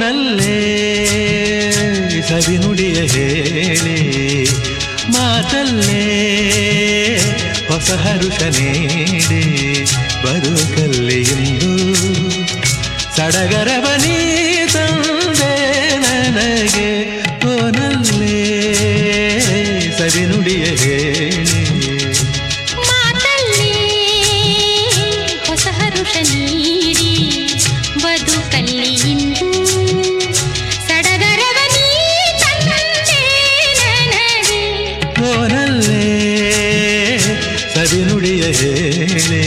ಓನಲ್ಲೇ ಸವಿನುಡಿಯ ಹೇಳಿ ಮಾತಲ್ಲೇ ಹೊಸ ಹರುಷ ನೀಡಿ ಬದುಕಲ್ಲಿ ಇಂದು ಸಡಗರವ ನೀ ತಂದೆ ನನಗೆ ಓನಲ್ಲೇ ಸವಿನುಡಿಯ ಹೇಳಿ ಮಾತಲ್ಲೇ ಹೊಸ ಹರುಷ ನೀಡಿ ಬದುಕಲ್ಲಿ ಇಂದು ಸಡಗರವ ನೀ ತಂದೆ ನನಗೆ ಓನಲ್ಲೇ ಸವಿನುಡಿಯ ಹೇಳಿ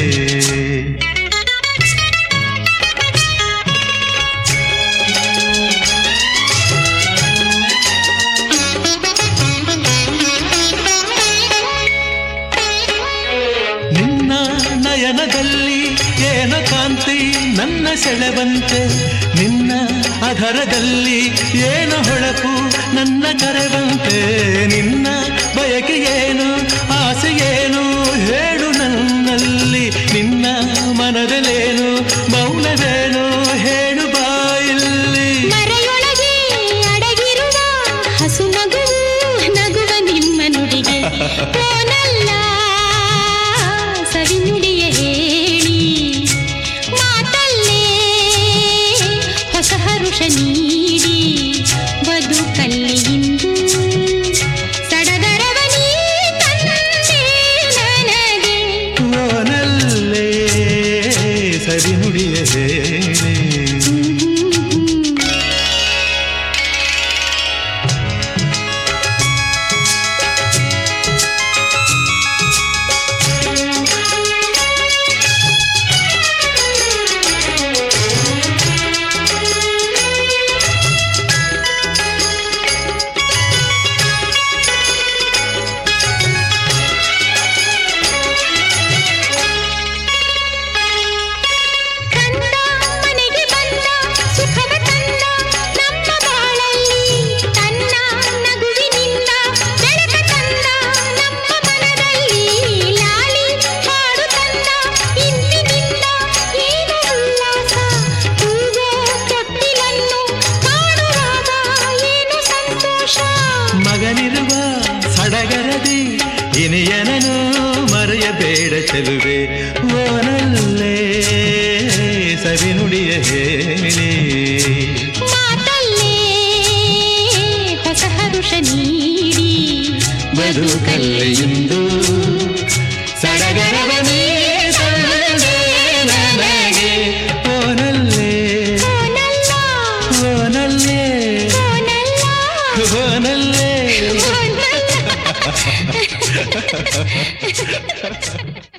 ನಿನ್ನ ನಯನದಲ್ಲಿ ಏನ ಕಾಂತಿ ನನ್ನ ಸೆಳೆವಂತೆ ನಿನ್ನ ಅಧರದಲ್ಲಿ ಏನ ಹೊಳಪು ನನ್ನ ಕರೆವಂತೆ ನಿನ್ನ ಬಯಕೆ ಏನು ಆಸೆ ಏನು ಹೇಳು ನನ್ನಲ್ಲಿ ನಿನ್ನ ಮನದಲ್ಲೇನು ಮೌನವೇನು ಹೇಳು ಬಾಯಲ್ಲಿ ಮರೆಯೊಳಗೆ ಅಡಗಿರುವ ಹಸು ಮಗುವು ನಗುವ ನಿಮ್ಮ ನುಡಿಗೆ ಕೋನಲ್ಲ ಸವಿನುಡಿಯ ಹೇಳಿ ಮಾತಲ್ಲೇ ಹೊಸ ಹರುಷ ನೀಡಿ ಬದುಕಲ್ಲಿ ಇಂದು ಸಡಗರವ ನೀ ತಂದೆ ನನಗೆ ಓನಲ್ಲೇ ಸವಿನುಡಿಯ ಹೇಳಿ ಕಂದ ಮನೆಗೆ ಬಂದ ಸುಖವ ತಂದ ನಮ್ಮ ಬಾಳಲ್ಲಿ ತನ್ನ ನಗುವಿನಿಂದ ಬೆಳಕ ತಂದ ನಮ್ಮ ಮನದಲ್ಲಿ ಲಾಲಿ ಹಾಡು ತಂದ ಇಂದಿನಿಂದ ಏನು ಉಲ್ಲಾಸ ಹೂವೋ ತೊಟ್ಟಿಲನ್ನು ಕಾಣುವಾಗ ಏನು ಸಂತೋಷ ಮಗನಿರುವ ಸಡಗರದಿ ಇನಿಯನನು ಮರೆಯಬೇಡ ಚೆಲುವೆ ಓನಲ್ಲೇ ಸವಿನುಡಿಯ ಹೇಳಿ ಮಾತಲ್ಲೇ ಹೊಸ ಹರುಷ ನೀಡಿ ಬದುಕಲ್ಲಿ ಇಂದು ಸಡಗರವ ನೀ ತಂದೆ ನನಗೆ ಓನಲ್ಲೇ ಕೋನಲ್ಲ ಓನಲ್ಲೇ ಕೋನಲ್ಲ ಓನಲ್ಲೇ ಕೋನಲ್ಲ